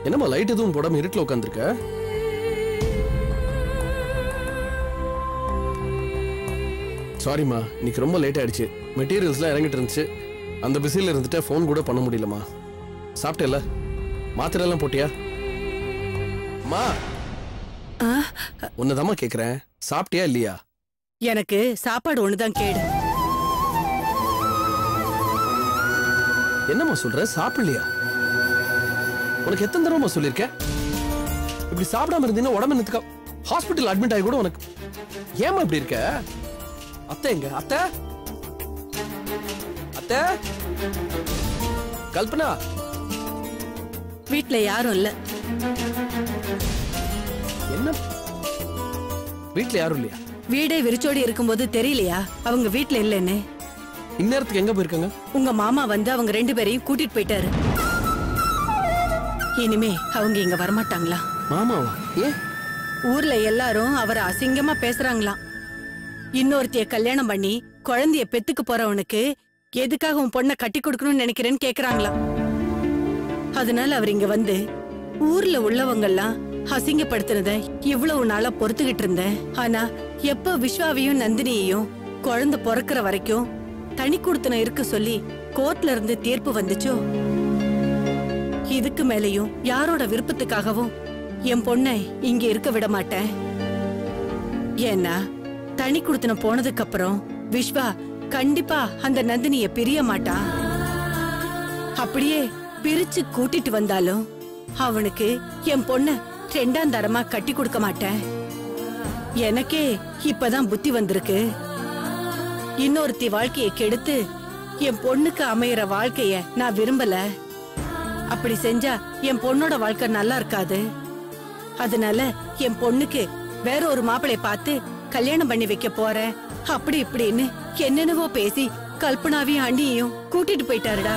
என்னம்மா லைட் எதுவும் போடாம இருட்டில் உட்காந்துருக்க சாரிம்மா இன்னைக்கு ரொம்ப லேட் ஆயிடுச்சு மெட்டீரியல்ஸ்லாம் இறங்கிட்டு இருந்துச்சு அந்த பிஸியில் இருந்துட்டு ஃபோன் கூட பண்ண முடியலம்மா சாப்பிட்டேல்ல மாத்திரை எல்லாம் போட்டியா அம்மா ஆ, உன்னதாம்மா கேட்குறேன் சாப்பிட்டியா இல்லையா எனக்கு சாப்பாடு ஒண்ணுதான் கேடு என்னம்மா சொல்ற சாப்பிடலையா உனக்கு எத்தனை தடவைமா சொல்லியிருக்கேன் இப்படி சாப்பிடாம இருந்தீங்கன்னா உடம்பு என்னத்துக்கா ஹாஸ்பிட்டல் அட்மிட் ஆகி கூட உனக்கு ஏமா இப்படி இருக்க அத்தை எங்க அத்தை அத்தை கல்பனா வீட்ல யாரும் இல்ல என்ன வீட்ல யாரும் இல்லையா வீடே விரிச்சோடி இருக்கும்போது தெரியலையா அவங்க வீட்ல இல்லைன்னு இந்நேரத்துக்கு எங்க போயிருக்காங்க உங்க மாமா வந்து அவங்க ரெண்டு பேரையும் கூட்டிட்டு போயிட்டாரு இனிமே அவங்க இங்க வரமாட்டாங்களா மாமாவா ஏன் ஊர்ல எல்லாரும் அவரை அசிங்கமா பேசுறாங்களாம் இன்னொருத்திய கல்யாணம் பண்ணி குழந்தைய பெத்துக்கு போறவனுக்கு எதுக்காக உன் பொண்ணை கட்டி கொடுக்கணும்னு நினைக்கிறேன்னு கேக்குறாங்களாம் அதனால அவர் இங்க வந்து ஊர்ல உள்ளவங்கெல்லாம் அசிங்கப்படுத்தினத இவ்வளவு நாளா பொறுத்துக்கிட்டு இருந்தேன் ஆனா எப்ப விஸ்வாவையும் நந்தினியையும் குழந்தை பிறக்கிற வரைக்கும் தனி கொடுத்தன இருக்க சொல்லி கோர்ட்ல இருந்து தீர்ப்பு வந்துச்சோ இதுக்கு மேலயும் யாரோட விருப்பத்துக்காகவும் என் பொண்ணை இங்க இருக்க விட மாட்டேன் ஏன்னா தனி குடுத்தன போனதுக்கு அப்புறம் விஸ்வா கண்டிப்பா அந்த நந்தினிய பிரிய மாட்டா அப்படியே பிரிச்சு கூட்டிட்டு வந்தாலும் அவனுக்கு என் பொண்ண ரெண்டாம் தரமா கட்டி கொடுக்க மாட்டேன் எனக்கே இப்பதான் புத்தி வந்திருக்கு இன்னொருத்தி வாழ்க்கையை கெடுத்து என் பொண்ணுக்கு அமையற வாழ்க்கைய நான் விரும்பல அப்படி செஞ்சா என் பொண்ணோட வாழ்க்கை நல்லா இருக்காது அதனால என் பொண்ணுக்கு வேற ஒரு மாப்பிளைய பார்த்து கல்யாணம் பண்ணி வைக்க போறேன் அப்படி இப்படின்னு என்னென்னவோ பேசி கல்பனாவையும் அண்ணியையும் கூட்டிட்டு போயிட்டாருடா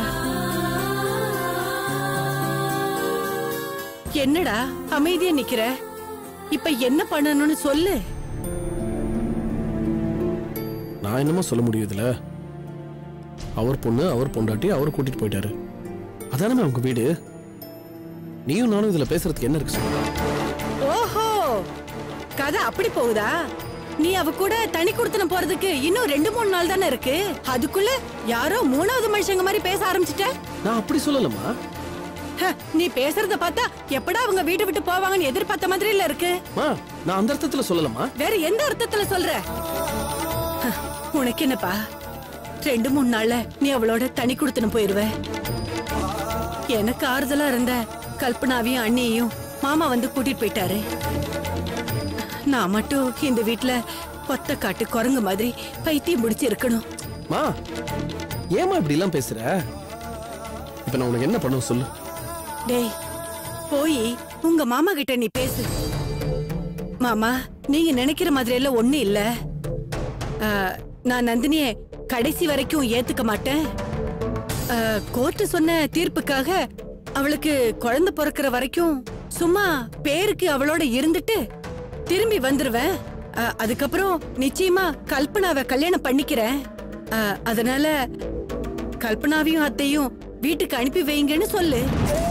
என்னடா அமைதியா நிக்கிற இப்ப என்ன பண்ணணும்னு சொல்லு நான் என்னமோ சொல்ல முடியும் இதுல அவர் பொண்ணு அவர் பொண்டாட்டி அவர் கூட்டிட்டு போயிட்டாரு அதானே உங்க வீடு நீயும் நானும் இதுல பேசுறதுக்கு என்ன இருக்கு சொல்லுங்க ஓஹோ கதை அப்படி போகுதா நீ அவ கூட தனி கொடுத்தன போறதுக்கு இன்னும் ரெண்டு மூணு நாள் தானே இருக்கு அதுக்குள்ள யாரோ மூணாவது மனுஷங்க மாதிரி பேச ஆரம்பிச்சிட்ட நான் அப்படி சொல்லலம்மா ஹ, நீ பேசுறத பார்த்தா எப்படா அவங்க வீட்டை விட்டு போவாங்கன்னு எதிர்பார்த்த மாதிரி இல்ல இருக்கு மா நான் அந்த அர்த்தத்துல சொல்லலம்மா வேற எந்த அர்த்தத்துல சொல்ற ஹ, உனக்கு என்னப்பா ரெண்டு மூணு நாள்ல நீ அவளோட தனி கொடுத்துன்னு போயிருவ எனக்கு ஆறுதலா இருந்த கல்பனாவையும் அண்ணியையும் மாமா வந்து கூட்டிட்டு போயிட்டாரு நான் மட்டும் இந்த வீட்ல கொத்த காட்டு குரங்கு மாதிரி பைத்தியம் முடிச்சு இருக்கணும் மா ஏமா இப்படி எல்லாம் பேசுற இப்ப நான் உனக்கு என்ன பண்ணுவேன் சொல்லு டேய் போய் உங்க மாமா கிட்ட நீ பேசு மாமா நீங்க நினைக்கிற மாதிரி எல்லாம் ஒண்ணு இல்ல ஆ, நான் நந்தினிய கடைசி வரைக்கும் ஏத்துக்க மாட்டேன் கோர்ட்டு சொன்ன தீர்ப்புக்காக அவளுக்கு குழந்தை பிறக்கிற வரைக்கும் சும்மா பேருக்கு அவளோட இருந்துட்டு திரும்பி வந்துருவேன் ஆ, அதுக்கப்புறம் நிச்சயமா கல்பனாவை கல்யாணம் பண்ணிக்கிறேன் ஆ, அதனால கல்பனாவையும் அத்தையும் வீட்டுக்கு அனுப்பி வைங்கன்னு சொல்லு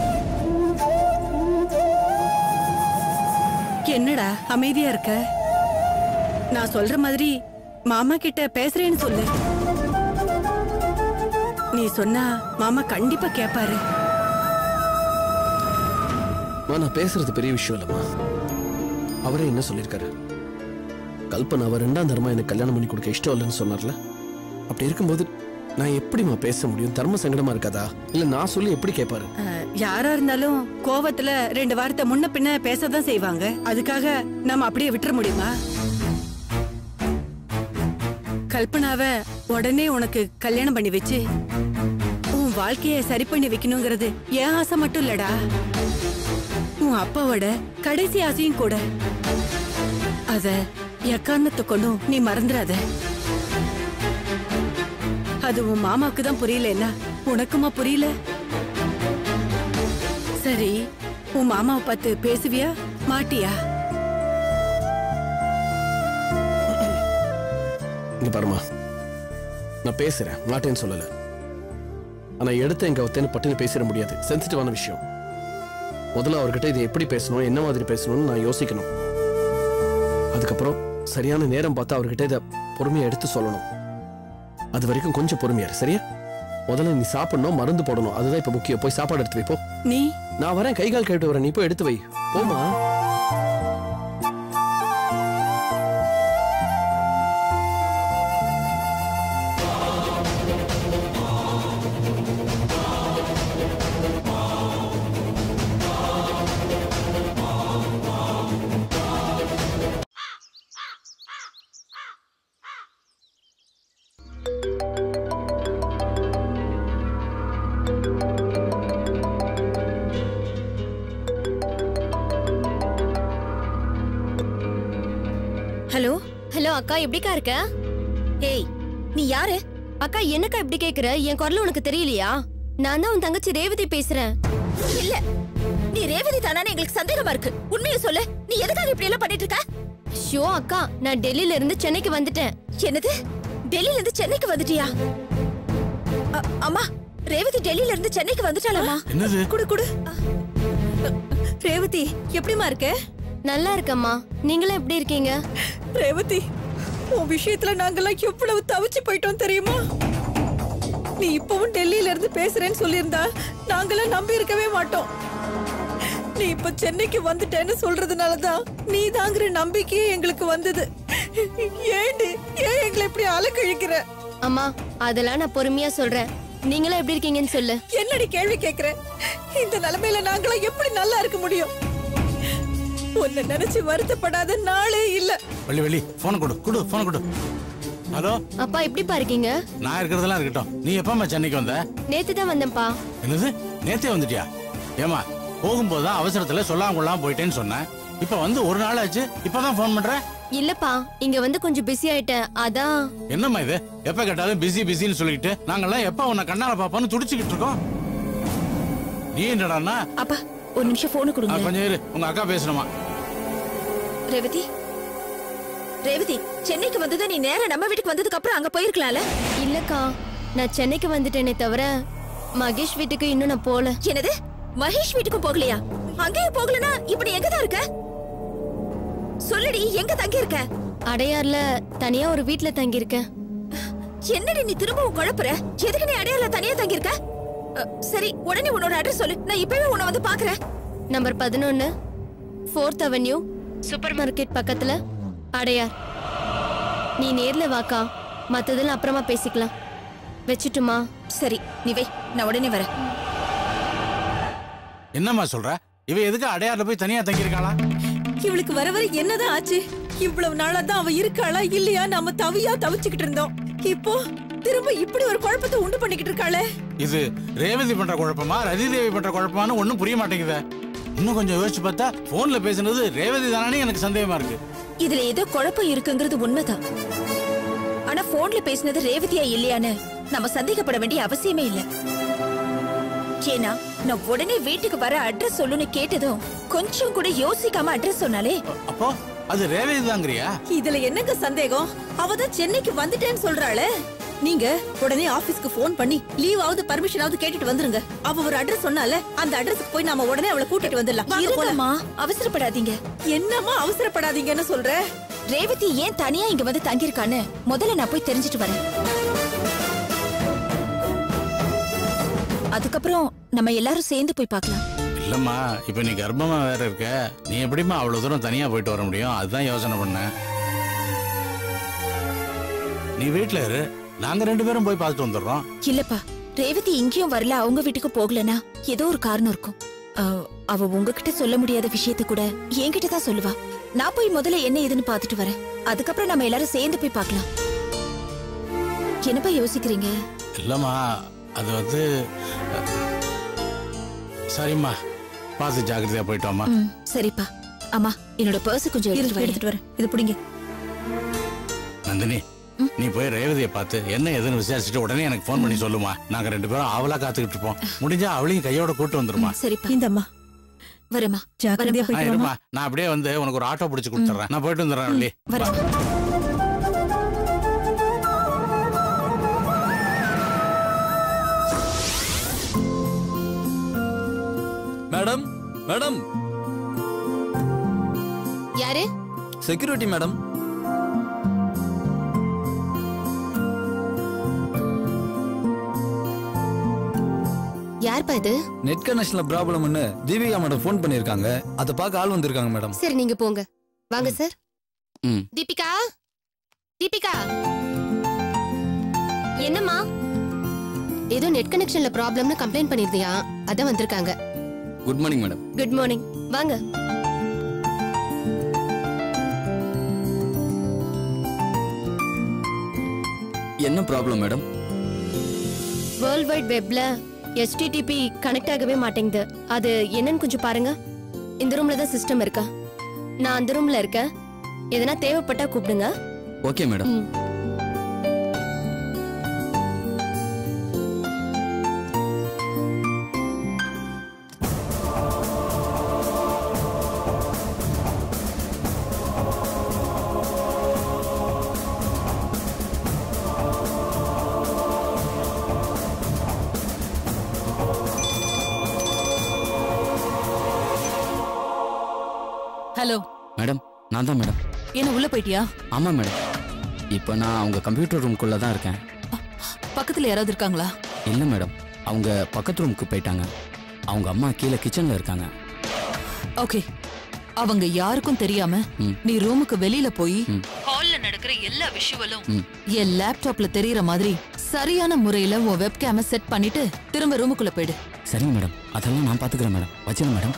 என்னடா அமைதியா இருக்க நான் சொல்ற மாதிரி மாமா கிட்ட பேசுறேன்னு சொல்லு நீ சொன்னா மாமா கண்டிப்பா கேப்பாரு மா நான் பேசுறது பெரிய விஷயம் இல்லம்மா அவரே என்ன சொல்லியிருக்காரு கல்பனா அவர் ரெண்டாம் தரமா எனக்கு கல்யாணம் பண்ணி கொடுக்க இஷ்டம் இல்லைன்னு சொன்னார்ல அப்படி இருக்கும்போது நான் எப்படிம்மா பேச முடியும் தர்ம சங்கடமா இருக்காதா இல்ல நான் சொல்லி எப்படி கேட்பாரு அஹ், யாரா இருந்தாலும் கோவத்துல ரெண்டு வார்த்தை முன்ன பின்ன பேசதான் செய்வாங்க அதுக்காக நாம அப்படியே விட்டுற முடியுமா கல்பனாவ உடனே உனக்கு கல்யாணம் பண்ணி வச்சு உன் வாழ்க்கைய சரி பண்ணி வைக்கணுங்கிறது என் ஆசை மட்டும் இல்லடா உன் அப்பாவோட கடைசி ஆசையும் கூட அத எக்காரணத்தை கொண்டும் நீ மறந்துடாத அது உன் மாமாவுக்கு தான் புரியலன்னா உனக்குமா புரியல சரி உன் மாமாவை பார்த்து பேசுவியா மாட்டியா இங்க பாருமா நான் பேசுறேன் மாட்டேன்னு சொல்லல ஆனா எடுத்த எங்க ஒத்தேன்னு பட்டுன்னு பேசிட முடியாது சென்சிட்டிவான விஷயம் முதல்ல அவர்கிட்ட இதை எப்படி பேசணும் என்ன மாதிரி பேசணும்னு நான் யோசிக்கணும் அதுக்கப்புறம் சரியான நேரம் பார்த்து அவர்கிட்ட இதை பொறுமையா எடுத்து சொல்லணும் அது வரைக்கும் கொஞ்சம் பொறுமையா இரு, சரியா முதல்ல நீ சாப்பிடணும் மருந்து போடணும் அதுதான் இப்ப முக்கியம் போய் சாப்பாடு எடுத்து வை போ நீ நான் வரேன் கை கால் கழுவிட்டு வரேன் நீ போய் எடுத்து வை போமா ஹலோ ஹலோ அக்கா எப்படிக்கா இருக்க ஏய் நீ யாரு அக்கா என்னக்கா இப்படி கேக்குற என் குரல் உனக்கு தெரியலையா நான் தான் உன் தங்கச்சி ரேவதி பேசுறேன் இல்ல நீ ரேவதி தானே எங்களுக்கு சந்தேகமா இருக்கு உண்மையை சொல்லு நீ எதுக்காக இப்படி எல்லாம் பண்ணிட்டு இருக்க ஷோ அக்கா நான் டெல்லியில இருந்து சென்னைக்கு வந்துட்டேன் என்னது டெல்லில இருந்து சென்னைக்கு வந்துட்டியா அ- அம்மா ரேவதி டெல்லியில இருந்து சென்னைக்கு வந்துட்டாளாமா என்னது குடு குடு ரேவதி எப்படிமா இருக்க நல்லா இருக்கம்மா நீங்களும் எப்படி இருக்கீங்க ரேவதி உன் விஷயத்துல நாங்கெல்லாம் எவ்வளவு தவிச்சு போயிட்டோம் தெரியுமா நீ இப்பவும் டெல்லியில இருந்து பேசுறேன்னு சொல்லியிருந்தா நாங்கெல்லாம் நம்பி இருக்கவே மாட்டோம் நீ இப்ப சென்னைக்கு வந்துட்டேன்னு சொல்றதுனாலதான் நீ தாங்கிற நம்பிக்கையே எங்களுக்கு வந்தது ஏண்டி ஏன் எங்களை இப்படி அலக்கழிக்கிற அம்மா அதெல்லாம் நான் பொறுமையா சொல்றேன் நீங்களும் எப்படி இருக்கீங்கன்னு சொல்லு என்னடி கேள்வி கேக்குற இந்த நிலைமையில நாங்களாம் எப்படி நல்லா இருக்க முடியும் உன்னை நினைச்சு வருத்தப்படாத நாளே இல்ல வெளி வெளி போன் கொடு கொடு போன் கொடு ஹலோ அப்பா எப்படிப்பா இருக்கீங்க நான் இருக்கிறதெல்லாம் இருக்கட்டும் நீ எப்பமா சென்னைக்கு வந்த நேத்து தான் வந்தேன்ப்பா என்னது நேத்தே வந்துட்டியா ஏமா போகும்போது தான் அவசரத்துல சொல்லாம கொள்ளாம போயிட்டேன்னு சொன்னேன் இப்ப வந்து ஒரு நாள் ஆச்சு இப்பதான் போன் பண்ற இல்லப்பா இங்க வந்து கொஞ்சம் பிஸி ஆயிட்டேன் அதான் என்னம்மா இது எப்ப கேட்டாலும் பிஸி பிஸின்னு சொல்லிட்டு நாங்கெல்லாம் எப்ப உன்னை கண்ணால பாப்பான்னு துடிச்சுக்கிட்டு இருக்கோம் நீ என்னடான்னா அப்பா ஒரு நிமிஷம் போனு ஆ, கொடுங்க கொஞ்சம் இரு உங்க அக்கா பேசணுமா ரேவதி ரேவதி சென்னைக்கு வந்தது நீ நேரா நம்ம வீட்டுக்கு வந்ததுக்கு அப்புறம் அங்க போயிருக்கலாம்ல இல்லக்கா நான் சென்னைக்கு வந்துட்டேனே தவிர மகேஷ் வீட்டுக்கு இன்னும் நான் போல என்னது மகேஷ் வீட்டுக்கும் போகலையா அங்கேயும் போகலனா இப்ப நீ எங்கதான் இருக்க சொல்லுடி எங்க தங்கி இருக்க அடையார்ல தனியா ஒரு வீட்ல தங்கியிருக்கேன் என்னடி நீ திரும்பவும் குழப்புற எதுக்கு நீ அடையாள தனியா தங்கி இருக்க அ, சரி உடனே உன்னோட அட்ரஸ் சொல்லு நான் இப்பவே உன்னை வந்து பாக்குறேன் நம்பர் பதினொன்னு ஃபோர்த் அவென்யூ சூப்பர் மார்க்கெட் பக்கத்துல அடையார் நீ நேர்ல வாக்கா மத்ததெல்லாம் அப்புறமா பேசிக்கலாம் வச்சுட்டுமா சரி நீ வை நான் உடனே வரேன் என்னம்மா சொல்ற இவ எதுக்கு அடையாறுல போய் தனியா தங்கியிருக்காளா இவளுக்கு வர வர என்னதான் ஆச்சு இவ்வளவு நாளா தான் அவ இருக்காளா இல்லையா நாம தவியா தவிச்சுக்கிட்டு இருந்தோம் இப்போ திரும்ப இப்படி ஒரு குழப்பத்தை உண்டு பண்ணிக்கிட்டு இருக்காளே இது ரேவதி பண்ற குழப்பமா ரதி தேவி பண்ற குழப்பமான்னு ஒண்ணும் புரிய மாட்டேங்குதே இன்னும் கொஞ்சம் யோசிச்சு பார்த்தா போன்ல பேசுனது ரேவதி தானே எனக்கு சந்தேகமா இருக்கு இதுல ஏதோ குழப்பம் இருக்குங்கிறது உண்மைதான் ஆனா போன்ல பேசினது ரேவதியா இல்லையான்னு நம்ம சந்தேகப்பட வேண்டிய அவசியமே இல்ல ஏன்னா நான் உடனே வீட்டுக்கு வர அட்ரஸ் சொல்லுன்னு கேட்டதும் கொஞ்சம் கூட யோசிக்காம அட்ரஸ் சொன்னாலே அப்போ அது ரேவதி தாங்கிறியா இதுல என்னங்க சந்தேகம் அவ தான் சென்னைக்கு வந்துட்டேன்னு சொல்றாளே நீங்க உடனே ஆபீஸ்க்கு ஃபோன் பண்ணி லீவ் ஆவது பர்மிஷனாவது கேட்டுட்டு வந்துருங்க அவ ஒரு அட்ரஸ் சொன்னால அந்த அட்ரஸ்க்கு போய் நாம உடனே அவளை கூட்டிட்டு வந்துடலாம் வாங்க போலாம். இருங்கம்மா அவசரப்படாதீங்க என்னம்மா அவசரப்படாதீங்கன்னு சொல்ற ரேவதி ஏன் தனியா இங்க வந்து தங்கியிருக்கான்னு முதல்ல நான் போய் தெரிஞ்சுட்டு வரேன் அதுக்கப்புறம் நம்ம எல்லாரும் சேர்ந்து போய் பார்க்கலாம் இல்லம்மா இப்ப நீ கர்ப்பமா வேற இருக்க நீ எப்படிம்மா அவ்வளவு தூரம் தனியா போயிட்டு வர முடியும் அதுதான் யோசனை பண்ணேன் நீ வீட்ல இரு நாங்க ரெண்டு பேரும் போய் பார்த்துட்டு வந்துடுறோம் இல்லப்பா ரேவதி இங்கேயும் வரல அவங்க வீட்டுக்கு போகலனா ஏதோ ஒரு காரணம் இருக்கும் அஹ், அவ உங்ககிட்ட சொல்ல முடியாத விஷயத்த கூட என்கிட்ட தான் சொல்லுவா நான் போய் முதல்ல என்ன ஏதுன்னு பார்த்துட்டு வரேன் அதுக்கப்புறம் நம்ம எல்லாரும் சேர்ந்து போய் பார்க்கலாம் என்னப்பா யோசிக்கிறீங்க இல்லம்மா அது வந்து அஹ், சரிம்மா பார்த்து ஜாக்கிரதையா போயிட்டு வாம்மா ம் சரிப்பா அம்மா என்னோட பர்ஸ் கொஞ்சம் எடுத்துட்டு வரேன். எடுத்துட்டு வரேன் இது பிடிங்க நந்தினி நீ போய் ரேவதியை பார்த்து என்ன ஏதுன்னு விசாரிச்சுட்டு உடனே எனக்கு ஃபோன் பண்ணி சொல்லுமா நாங்க ரெண்டு பேரும் அவளா காத்துக்கிட்டு இருப்போம் முடிஞ்சா அவளையும் கையோட கூட்டு வந்துருமா சரிப்பா இந்தம்மா வரேம்மா ஜாக்கிரதையா ஆ, போயிட்டு வாம்மா. இருமா நான் அப்படியே வந்து உனக்கு ஒரு ஆட்டோ பிடிச்சு கொடுத்துறேன் நான் போயிட்டு வந்துடுறேன் வள்ளி வரேன் மேடம் மேடம் யாரு செக்யூரிட்டி மேடம் யார்ப்பா இது நெட் கனெக்ஷன்ல ப்ராப்ளம்னு தீபிகா மேடம் ஃபோன் பண்ணிருக்காங்க அதை பார்க்க ஆள் வந்திருக்காங்க மேடம் சரி நீங்க போங்க வாங்க சார் ம். தீபிகா தீபிகா என்னம்மா ஏதோ நெட் கனெக்ஷன்ல ப்ராப்ளம்னு கம்ப்ளைண்ட் பண்ணிருந்தியா அதான் வந்திருக்காங்க good morning madam good morning வாங்க என்ன ப்ராப்ளம் மேடம் வேர்ல்ட் வைட் வெப்ல எஸ்டிடிபி கனெக்ட் ஆகவே மாட்டேங்குது அது என்னன்னு கொஞ்சம் பாருங்க இந்த ரூம்ல தான் சிஸ்டம் இருக்கா நான் அந்த ரூம்ல இருக்கேன் எதனா தேவைப்பட்டா கூப்பிடுங்க ஓகே மேடம் ம். ஹலோ மேடம் நான் தான் மேடம் என்ன உள்ள போயிட்டியா ஆமாம் மேடம் இப்போ நான் அவங்க கம்ப்யூட்டர் ரூம்குள்ளே தான் இருக்கேன் பக்கத்துல யாராவது இருக்காங்களா இல்லை மேடம் அவங்க பக்கத்து ரூமுக்கு போயிட்டாங்க அவங்க அம்மா கீழே கிச்சனில் இருக்காங்க ஓகே அவங்க யாருக்கும் தெரியாம ம். நீ ரூமுக்கு வெளியில போய் ம். ஹால்ல நடக்கிற எல்லா விஷுவலும் ம். என் லேப்டாப்ல தெரியற மாதிரி சரியான முறையில உன் வெப்கேம செட் பண்ணிட்டு திரும்ப ரூமுக்குள்ள போயிடு சரிங்க மேடம் அதெல்லாம் நான் பார்த்துக்கிறேன் மேடம் வச்சிருங்க மேடம்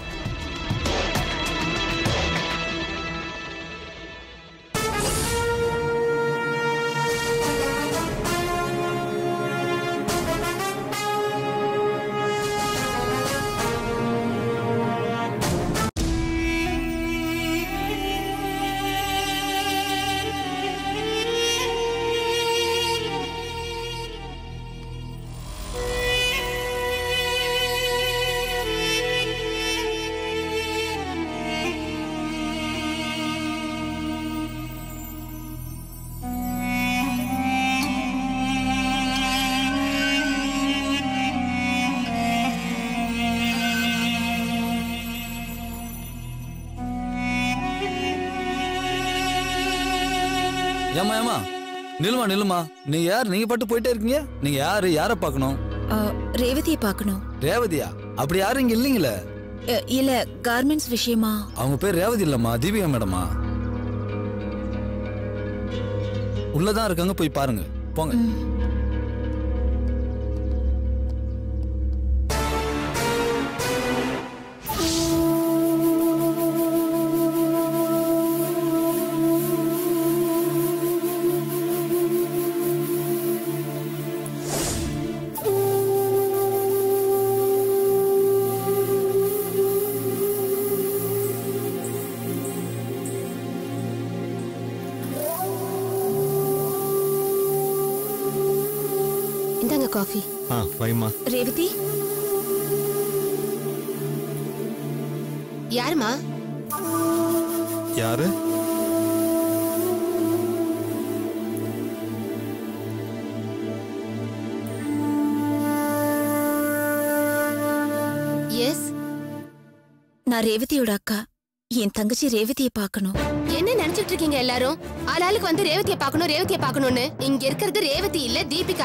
ஏமா ஏமா நில்லுமா நில்லுமா நீங்க யார் நீங்க பாட்டு போயிட்டே இருக்கீங்க நீங்க யாரு யாரை பார்க்கணும் ரேவதியை பார்க்கணும் ரேவதியா அப்படி யாரும் இங்க இல்லைங்களே அ, இல்ல கார்மெண்ட்ஸ் விஷயமா அவங்க பேர் ரேவதி இல்லம்மா தீபிகா மேடமா உள்ளதான் இருக்காங்க போய் பாருங்க போங்க இந்தாங்க காஃபி ஆ வைமா ரேவதி யாருமா யாரு எஸ் நான் ரேவதியோட அக்கா என் தங்கச்சி ரேவதியை பார்க்கணும் என்ன நினைச்சிட்டு இருக்கீங்க எல்லாரும் ஆளாளுக்கு வந்து ரேவதியை பார்க்கணும் ரேவதியை பார்க்கணும்னு இங்க இருக்கிறது ரேவதி இல்ல தீபிகா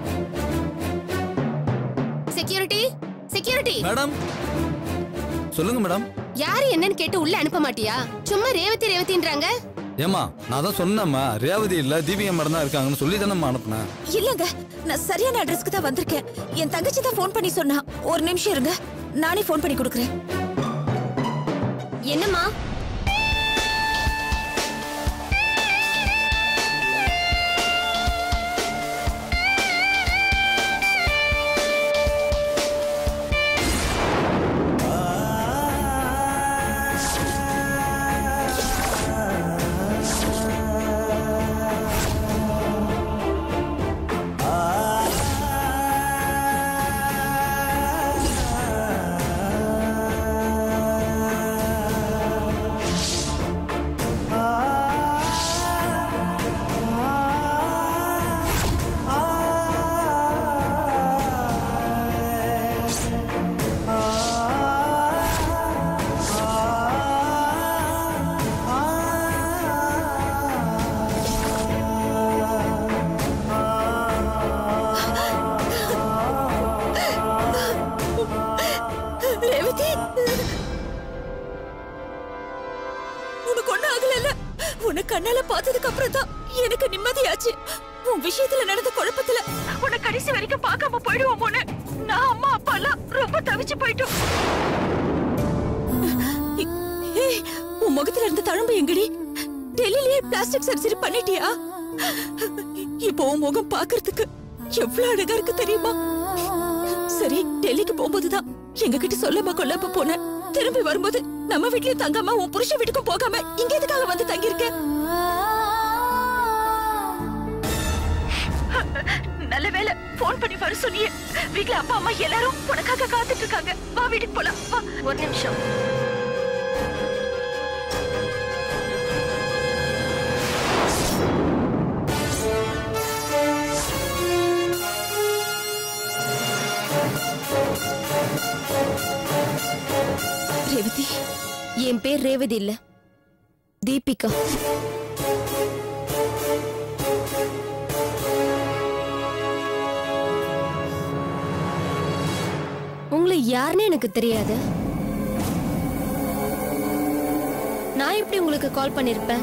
செக்யூரிட்டி செக்யூரிட்டி மேடம் சொல்லுங்க மேடம் யாரு என்னன்னு கேட்டு உள்ள அனுப்ப மாட்டியா சும்மா ரேவதி ரேவதின்றாங்க ஏமா நான் தான் சொன்னேம்மா ரேவதி இல்ல தீபிகா மேடம் தான் இருக்காங்கன்னு சொல்லி தானேம்மா அனுப்புனேன் இல்லங்க நான் சரியான அட்ரஸ்க்கு தான் வந்திருக்கேன் என் தங்கச்சி தான் ஃபோன் பண்ணி சொன்னா ஒரு நிமிஷம் இருங்க நானே ஃபோன் பண்ணி கொடுக்குறேன் என்னம்மா ரேவதி உனக்கு ஒண்ணு ஆகல உன்னை கண்ணால பார்த்ததுக்கு அப்புறம் தான் எனக்கு நிம்மதியாச்சு உன் விஷயத்துல நடந்த குழப்பத்துல உன்னை கடைசி வரைக்கும் பார்க்காம போயிடுவோமோன்னு நான் அம்மா அப்பா எல்லாம் ரொம்ப தவிச்சு போயிட்டோம் ஏய், உன் முகத்துல இருந்த தழும்பு எங்கடி டெல்லியிலேயே பிளாஸ்டிக் சர்ஜரி பண்ணிட்டியா இப்போ உன் முகம் பாக்குறதுக்கு எவ்வளவு அழகா இருக்கு தெரியுமா சரி டெல்லிக்கு போகும்போதுதான் எங்க கிட்ட சொல்லாம கொல்லாம போனேன் திரும்பி வரும்போது நம்ம வீட்லயும் தங்காம உன் புருஷன் வீட்டுக்கும் போகாம இங்க எதுக்காக வந்து தங்கியிருக்க நல்ல வேலை போன் பண்ணி வர சொன்னியே வீட்ல அப்பா அம்மா எல்லாரும் உனக்காக காத்துட்டு இருக்காங்க வா வீட்டுக்கு போலாம் வா ஒரு நிமிஷம் ரேவதி என் பேர் ரேவதி இல்ல தீபிகா உங்களை யாருன்னு எனக்கு தெரியாது நான் எப்படி உங்களுக்கு கால் பண்ணிருப்பேன்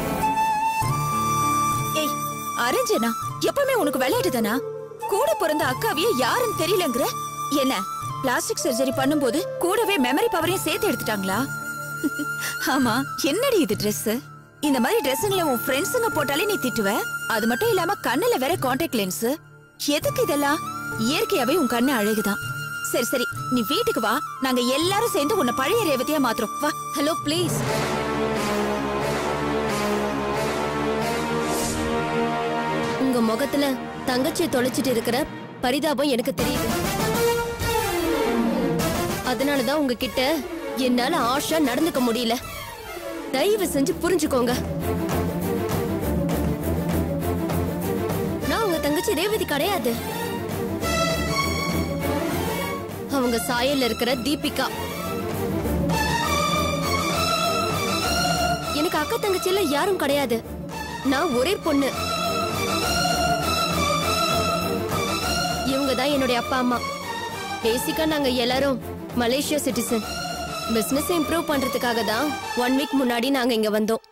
ஏய் அரஞ்சனா எப்பவுமே உனக்கு விளையாட்டு தானா கூட பிறந்த அக்காவிய யாருன்னு தெரியலங்கிற என்ன பிளாஸ்டிக் சர்ஜரி பண்ணும்போது கூடவே மெமரி பவரையும் சேர்த்து எடுத்துட்டாங்களா ஆமா என்னடி இது Dress இந்த மாதிரி ட்ரெஸ்ஸுங்களை உன் ஃப்ரெண்ட்ஸுங்க போட்டாலே நீ திட்டுவ அது மட்டும் இல்லாம கண்ணுல வேற காண்டாக்ட் லென்ஸ் எதுக்கு இதெல்லாம் இயற்கையாவே உன் கண்ணு அழகுதான் சரி சரி நீ வீட்டுக்கு வா நாங்க எல்லாரும் சேர்ந்து உன்னை பழைய ரேவதியா மாத்துறோம் வா ஹலோ ப்ளீஸ் உங்க முகத்துல தங்கச்சியை தொலைச்சிட்டு இருக்கிற பரிதாபம் எனக்கு தெரியுது அதனாலதான் உங்ககிட்ட என்னால ஆஷா நடந்துக்க முடியல தயவு செஞ்சு புரிஞ்சுக்கோங்க நான் உங்க தங்கச்சி ரேவதி கிடையாது அவங்க சாயல்ல இருக்கிற தீபிகா எனக்கு அக்கா தங்கச்சி எல்லாம் யாரும் கிடையாது நான் ஒரே பொண்ணு இவங்க தான் என்னுடைய அப்பா அம்மா பேசிக்கா நாங்க எல்லாரும் மலேசியா சிட்டிசன் பிசினஸ் இம்ப்ரூவ் பண்றதுக்காக தான் ஒன் வீக் முன்னாடி நாங்க இங்க வந்தோம்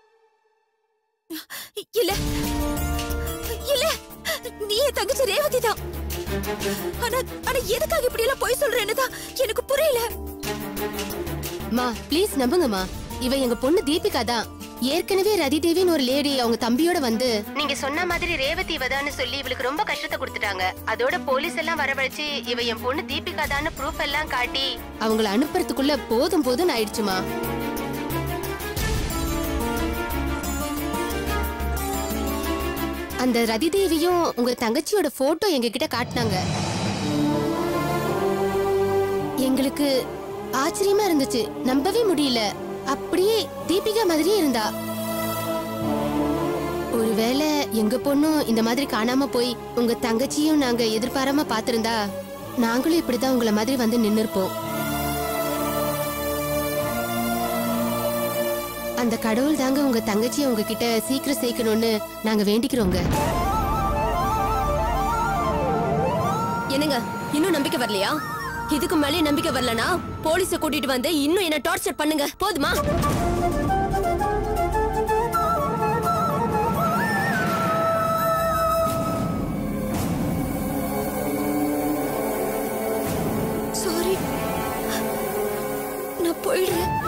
இல்ல இல்ல நீ என் தங்கச்சி ரேவதி தான் ஆனா ஆனா எதுக்காக இப்படி எல்லாம் பொய் சொல்றேன்னு தான் எனக்கு புரியல மா ப்ளீஸ் நம்புங்கம்மா இவ எங்க பொண்ணு தீபிகா தான் ஏற்கனவே ரதி தேவின்னு ஒரு லேடி அவங்க தம்பியோட வந்து நீங்க சொன்ன மாதிரி ரேவதி இவதான்னு சொல்லி இவளுக்கு ரொம்ப கஷ்டத்தை கொடுத்துட்டாங்க அதோட போலீஸ் எல்லாம் வரவழைச்சு இவ என் பொண்ணு தீபிகா தான் ப்ரூஃப் எல்லாம் காட்டி அவங்கள அனுப்புறதுக்குள்ள போதும் போதும் ஆயிடுச்சுமா அந்த ரதி தேவியும் உங்க தங்கச்சியோட போட்டோ எங்க கிட்ட காட்டினாங்க எங்களுக்கு ஆச்சரியமா இருந்துச்சு நம்பவே முடியல அப்படியே தீபிகா மாதிரியே இருந்தா ஒருவேளை எங்க பொண்ணும் இந்த மாதிரி காணாம போய் உங்க தங்கச்சியும் நாங்க எதிர்பாராம பாத்திருந்தா நாங்களும் இப்படிதான் உங்கள மாதிரி வந்து நின்னுருப்போம் அந்த கடவுள் தாங்க உங்க தங்கச்சியை உங்ககிட்ட சீக்கிரம் சேர்க்கணும்னு நாங்க வேண்டிக்கிறோங்க என்னங்க இன்னும் நம்பிக்கை வரலையா இதுக்கு மேலே நம்பிக்கை வரலனா போலீஸ கூட்டிட்டு வந்து இன்னும் என்ன டார்ச்சர் பண்ணுங்க போதுமா சாரி நான் போயிடுறேன்